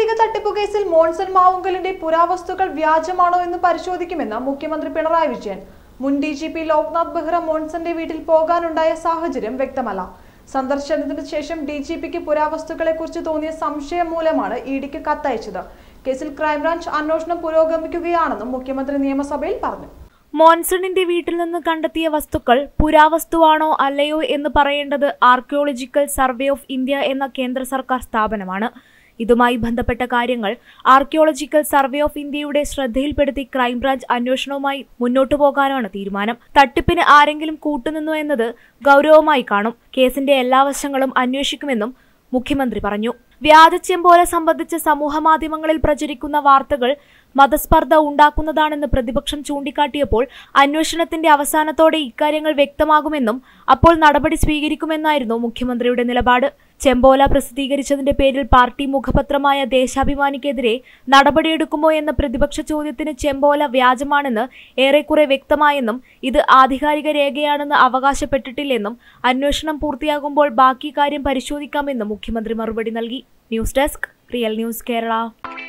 സാമ്പത്തിക തട്ടിപ്പ് കേസിൽ മോൺസൺ മാവുങ്കലിന്റെ പുരാവസ്തുക്കൾ വ്യാജമാണോ എന്ന് പരിശോധിക്കുമെന്ന് മുഖ്യമന്ത്രി പിണറായി വിജയൻ മുൻ D G P Loknath Behra മോൺസന്റെ വീട്ടിൽ പോകാനുണ്ടായ സാഹചര്യം വ്യക്തമല്ല സന്ദർശനത്തിന് ശേഷം ഡി ജി പിക്ക് പുരാവസ്തുക്കളെ കുറിച്ച് തോന്നിയ സംശയം മൂലമാണ് ഇ ഡിക്ക് കത്തയച്ചത് കേസിൽ ക്രൈംബ്രാഞ്ച് അന്വേഷണം പുരോഗമിക്കുകയാണെന്നും മുഖ്യമന്ത്രി നിയമസഭയിൽ പറഞ്ഞു മോൺസണിന്റെ വീട്ടിൽ നിന്ന് കണ്ടെത്തിയ വസ്തുക്കൾ പുരാവസ്തുവാണോ അല്ലയോ എന്ന് പറയേണ്ടത് ആർക്കിയോളജിക്കൽ സർവേ ഓഫ് ഇന്ത്യ എന്ന കേന്ദ്ര സർക്കാർ സ്ഥാപനമാണ് ഇതുമായി ബന്ധപ്പെട്ട കാര്യങ്ങൾ ആർക്കിയോളജിക്കൽ സർവേ ഓഫ് ഇന്ത്യയുടെ ശ്രദ്ധയിൽപ്പെടുത്തി ക്രൈംബ്രാഞ്ച് അന്വേഷണവുമായി മുന്നോട്ടു പോകാനാണ് തീരുമാനം തട്ടിപ്പിന് ആരെങ്കിലും കൂട്ടുനിന്നു എന്നത് ഗൗരവമായി കാണും കേസിന്റെ എല്ലാ വശങ്ങളും അന്വേഷിക്കുമെന്നും മുഖ്യമന്ത്രി പറഞ്ഞു വ്യാജച്ചെമ്പോല സംബന്ധിച്ച് സമൂഹമാധ്യമങ്ങളിൽ പ്രചരിക്കുന്ന വാർത്തകൾ മതസ്പർദ്ധ ഉണ്ടാക്കുന്നതാണെന്ന് പ്രതിപക്ഷം ചൂണ്ടിക്കാട്ടിയപ്പോൾ അന്വേഷണത്തിന്റെ അവസാനത്തോടെ ഇക്കാര്യങ്ങൾ വ്യക്തമാകുമെന്നും അപ്പോൾ നടപടി സ്വീകരിക്കുമെന്നായിരുന്നു മുഖ്യമന്ത്രിയുടെ നിലപാട് ചെമ്പോല പ്രസിദ്ധീകരിച്ചതിന്റെ പേരിൽ പാർട്ടി മുഖപത്രമായ ദേശാഭിമാനിക്കെതിരെ നടപടിയെടുക്കുമോ എന്ന പ്രതിപക്ഷ ചോദ്യത്തിന് ചെമ്പോല വ്യാജമാണെന്ന് ഏറെക്കുറെ വ്യക്തമായെന്നും ഇത് ആധികാരിക രേഖയാണെന്ന് അവകാശപ്പെട്ടിട്ടില്ലെന്നും അന്വേഷണം പൂർത്തിയാകുമ്പോൾ ബാക്കി കാര്യം പരിശോധിക്കാമെന്നും മുഖ്യമന്ത്രി മറുപടി നൽകി news desk real news Kerala